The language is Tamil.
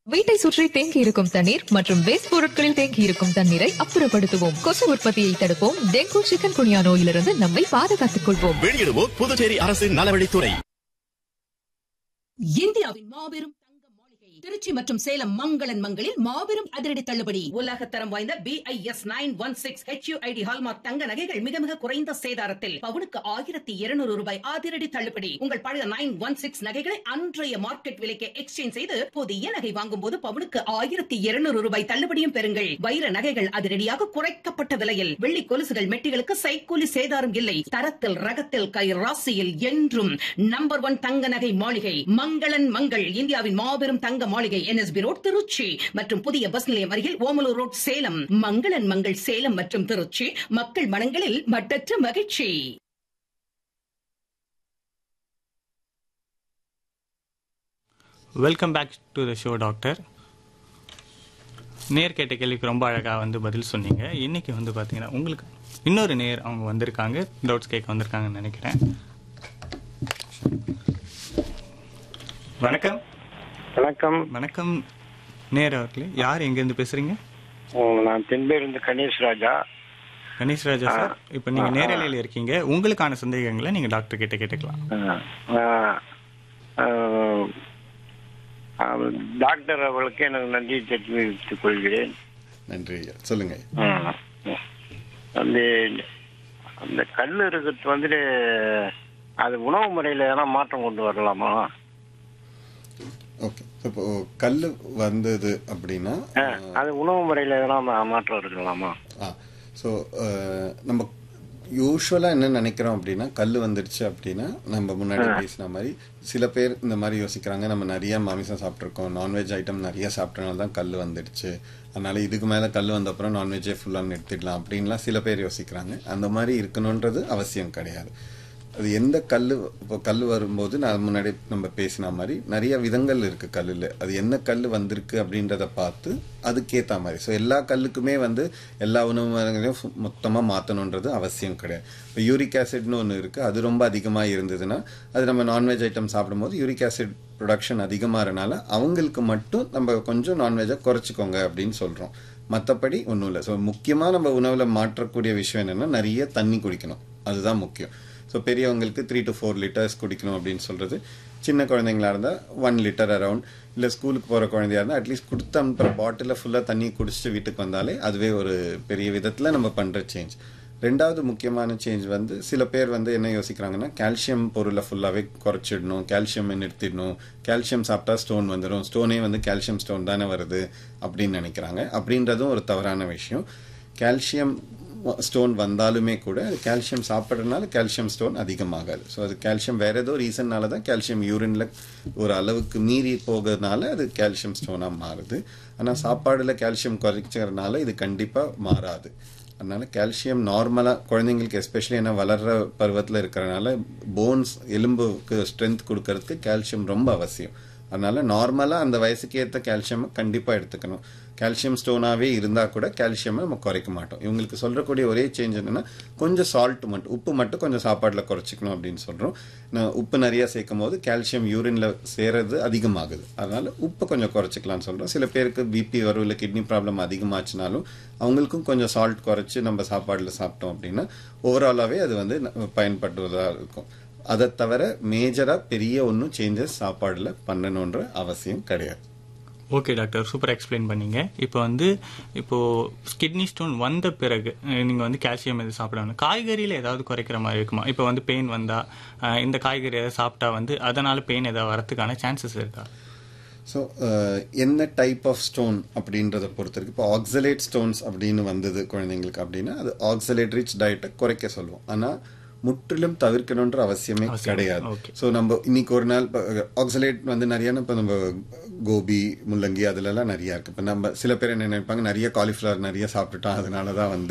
வீட்டை சுற்றி தேங்கி இருக்கும் தண்ணீர் மற்றும் வேஸ்ட் பொருட்களில் தேங்கி இருக்கும் தண்ணீரை அப்புறப்படுத்துவோம் கொசு உற்பத்தியை தடுப்போம் டெங்கு சிக்கன் குனியா நோயிலிருந்து நம்மை பாதுகாத்துக் கொள்வோம் வெளியிடுவோம் புதுச்சேரி அரசின் நலவழித்துறை இந்தியாவின் மாபெரும் தங்க மாளிகை திருச்சி மற்றும் சேலம் மங்களன் மங்களில் மாபெரும் அதிரடி தள்ளுபடி உலகத்தரம் வாய்ந்த B I S nine one six HUID hallmark தங்க நகைகள் மிக மிக குறைந்த சேதாரத்தில் பவுனுக்கு ஆயிரத்தி இருநூறு ரூபாய் அதிரடி தள்ளுபடி உங்கள் பழைய நைன் ஒன் சிக்ஸ் நகைகளை அன்றைய மார்க்கெட் விலைக்கு எக்ஸ்சேஞ்ச் செய்து புதிய நகை வாங்கும் போது பவுனுக்கு ஆயிரத்தி இருநூறு ரூபாய் தள்ளுபடியும் பெறுங்கள் வைர நகைகள் அதிரடியாக குறைக்கப்பட்ட விலையில் வெள்ளி கொலுசுகள் மெட்டிகளுக்கு சைக்கூலி சேதாரம் இல்லை தரத்தில் ரகத்தில் கை ராசியில் என்றும் நம்பர் ஒன் தங்க நகை மாளிகை மங்களன் மங்கள் இந்தியாவின் மாபெரும் தங்க மாளிகை என்எஸ்பி ரோட் திருச்சி மற்றும் புதிய பஸ் நிலையம் அருகில் ஓமலூர் ரோட் சேலம் மங்களன் மங்கள் சேலம் மற்றும் திருச்சி மக்கள் மனங்களில் மட்டற்ற மகிழ்ச்சி welcome back to the show doctor நேர் கேட்ட கேள்விக்கு ரொம்ப அழகாக வந்து பதில் சொன்னீங்க இன்னைக்கு வந்து பார்த்தீங்கன்னா உங்களுக்கு இன்னொரு நேர் அவங்க வந்திருக்காங்க டவுட்ஸ் கேட்க வந்திருக்காங்கன்னு நினைக்கிறேன் வணக்கம் வணக்கம் வணக்கம் நேர் அவர்களே யார் எங்கேருந்து பேசுறீங்க ஓ, நான் தென்பேருந்து கணேஷ் ராஜா கணேஷ் ராஜா சார் இப்போ நீங்கள் நேரலையில் இருக்கீங்க உங்களுக்கான சந்தேகங்களை நீங்கள் டாக்டர் கிட்ட கேட்டுக்கலாம் ஆ, ஆ, ஆ, டாக்டர் அவர்களுக்கு எனது நன்றியை தெரிவித்துக் கொள்கிறேன் நன்றி ஐயா சொல்லுங்க ம். அந்த அந்த கல் இருக்கிறது வந்துட்டு அது உணவு முறையில் எதனா மாற்றம் கொண்டு வரலாமா ஓகே இப்போ கல் வந்தது அப்படின்னா ஆ, அது உணவு முறையில் எதனா மா- மாற்றம் இருக்கலாமா ஸோ நம்ம யூஸ்வலாக என்ன நினைக்கிறோம் அப்படின்னா கல் வந்துடுச்சு அப்படின்னா நம்ம முன்னாடி பேசின மாதிரி சில பேர் இந்த மாதிரி யோசிக்கிறாங்க நம்ம நிறைய மாமிசம் சாப்பிட்ருக்கோம் நான்வெஜ் ஐட்டம் நிறைய சாப்பிட்டனால தான் கல் வந்துடுச்சு அதனால இதுக்கு மேலே கல் வந்த அப்புறம் நான்வெஜ்ஜே ஃபுல்லாக நிறுத்திடலாம் அப்படின்லாம் சில பேர் யோசிக்கிறாங்க அந்த மாதிரி இருக்கணுன்றது அவசியம் கிடையாது அது எந்த கல் இப்போ கல் வரும்போது நான் முன்னாடி நம்ம பேசின மாதிரி நிறைய விதங்கள் இருக்கு கல்லில் அது என்ன கல் வந்திருக்கு அப்படின்றத பார்த்து அதுக்கேற்ற மாதிரி ஸோ எல்லா கல்லுக்குமே வந்து எல்லா உணவு வகைகளையும் ஃபு- மொத்தமா மாற்றணுன்றது அவசியம் கிடையாது இப்போ யூரிக் ஆசிட்னு ஒன்று இருக்கு அது ரொம்ப அதிகமாக இருந்ததுன்னா அது நம்ம நான்வெஜ் ஐட்டம் சாப்பிடும்போது யூரிக் ஆசிட் ப்ரொடக்ஷன் அதிகமாகறனால அவங்களுக்கு மட்டும் நம்ம கொஞ்சம் நான்வெஜ்ஜை குறைச்சிக்கோங்க அப்படின்னு சொல்கிறோம் மற்றபடி ஒன்றும் இல்லை ஸோ முக்கியமாக நம்ம உணவில் மாற்றக்கூடிய விஷயம் என்னென்னா நிறைய தண்ணி குடிக்கணும் அதுதான் முக்கியம் ஸோ பெரியவங்களுக்கு த்ரீ டு ஃபோர் லிட்டர்ஸ் குடிக்கணும் அப்படின்னு சொல்கிறது சின்ன குழந்தைங்களா இருந்தால் ஒன் லிட்டர் அரவுண்ட் இல்லை ஸ்கூலுக்கு போகிற குழந்தையா இருந்தால் அட்லீஸ்ட் கொடுத்து அனுப்புகிற பாட்டிலில் ஃபுல்லாக தண்ணி குடிச்சிட்டு வீட்டுக்கு வந்தாலே அதுவே ஒரு பெரிய விதத்தில் நம்ம பண்ணுற சேஞ்ச் ரெண்டாவது முக்கியமான சேஞ்ச் வந்து சில பேர் வந்து என்ன யோசிக்கிறாங்கன்னா கால்சியம் பொருளை ஃபுல்லாகவே குறைச்சிடணும் கால்சியம் நிறுத்திடணும் கால்சியம் சாப்பிட்டா ஸ்டோன் வந்துடும் ஸ்டோனே வந்து கால்சியம் ஸ்டோன் தானே வருது அப்படின்னு நினைக்கிறாங்க அப்படின்றதும் ஒரு தவறான விஷயம் கால்சியம் ஸ்டோன் வந்தாலுமே கூட அது கால்சியம் சாப்பிட்றதுனால கால்சியம் ஸ்டோன் அதிகமாகாது ஸோ அது கால்சியம் வேற ஏதோ ரீசன்னால தான் கால்சியம் யூரின்ல ஒரு அளவுக்கு மீறி போகிறதுனால அது கால்சியம் ஸ்டோனாக மாறுது ஆனால் சாப்பாடுல கால்சியம் குறைக்கிறதுனால இது கண்டிப்பாக மாறாது அதனால கால்சியம் நார்மலாக குழந்தைங்களுக்கு எஸ்பெஷலி ஏன்னா வளர்ற பருவத்தில் இருக்கிறனால போன்ஸ் எலும்புக்கு ஸ்ட்ரென்த் கொடுக்கறதுக்கு கால்சியம் ரொம்ப அவசியம் அதனால நார்மலாக அந்த வயசுக்கு ஏற்ற கால்சியம் கண்டிப்பாக எடுத்துக்கணும் கால்சியம் ஸ்டோனாகவே இருந்தால் கூட கால்சியமை நம்ம குறைக்க மாட்டோம் இவங்களுக்கு சொல்றக்கூடிய ஒரே சேஞ்ச் என்னன்னா கொஞ்சம் சால்ட் மட்டும் உப்பு மட்டும் கொஞ்சம் சாப்பாட்டில் குறைச்சிக்கணும் அப்படின்னு சொல்கிறோம் உப்பு நிறைய சேர்க்கும் போது கால்சியம் யூரின்ல சேருறது அதிகமாகுது அதனால உப்பு கொஞ்சம் குறைச்சிக்கலாம்னு சொல்கிறோம் சில பேருக்கு பிபி வரும் இல்லை கிட்னி ப்ராப்ளம் அதிகமாச்சுனாலும் அவங்களுக்கும் கொஞ்சம் சால்ட் குறைச்சி நம்ம சாப்பாடில் சாப்பிட்டோம் அப்படின்னா ஓவராலாகவே அது வந்து பயன்படுவதாக இருக்கும் அதை தவிர மேஜராக பெரிய ஒன்றும் சேஞ்சஸ் சாப்பாடில் பண்ணணுன்ற அவசியம் கிடையாது ஓகே டாக்டர் சூப்பர் எக்ஸ்பிளைன் பண்ணீங்க இப்போ வந்து இப்போ கிட்னி ஸ்டோன் வந்த பிறகு அஹ், நீங்க வந்து கால்சியம் எது சாப்பிடணும் காய்கறியில ஏதாவது குறைக்கிற மாதிரி இருக்குமா இப்போ வந்து பெயின் வந்தா அஹ், இந்த காய்கறி எதாவது சாப்பிட்டா வந்து அதனால பெயின் ஏதாவது வரதுக்கான சான்சஸ் இருக்கா ஸோ என்ன டைப் ஆஃப் ஸ்டோன் அப்படின்றத பொறுத்த வரைக்கும் இப்போ ஆக்சலேட் ஸ்டோன்ஸ் அப்படின்னு வந்தது குழந்தைங்களுக்கு அப்படின்னா அது ஆக்சலேட் ரிச் டயட்டை குறைக்க சொல்லுவோம் ஆனால் முற்றிலும் தவிர்க்கணுன்ற அவசியமே அவசியம் கிடையாது okay. ஸோ நம்ம இன்னைக்கு ஒரு நாள் ஆக்சலேட் வந்து நிறைய இப்போ நம்ம கோபி முள்ளங்கி அதுலலாம் நிறைய இருக்கு இப்போ நம்ம சில பேர் என்ன நினைப்பாங்க நிறைய காலிஃப்ளவர் நிறைய சாப்பிட்டுட்டோம் அதனால தான் வந்து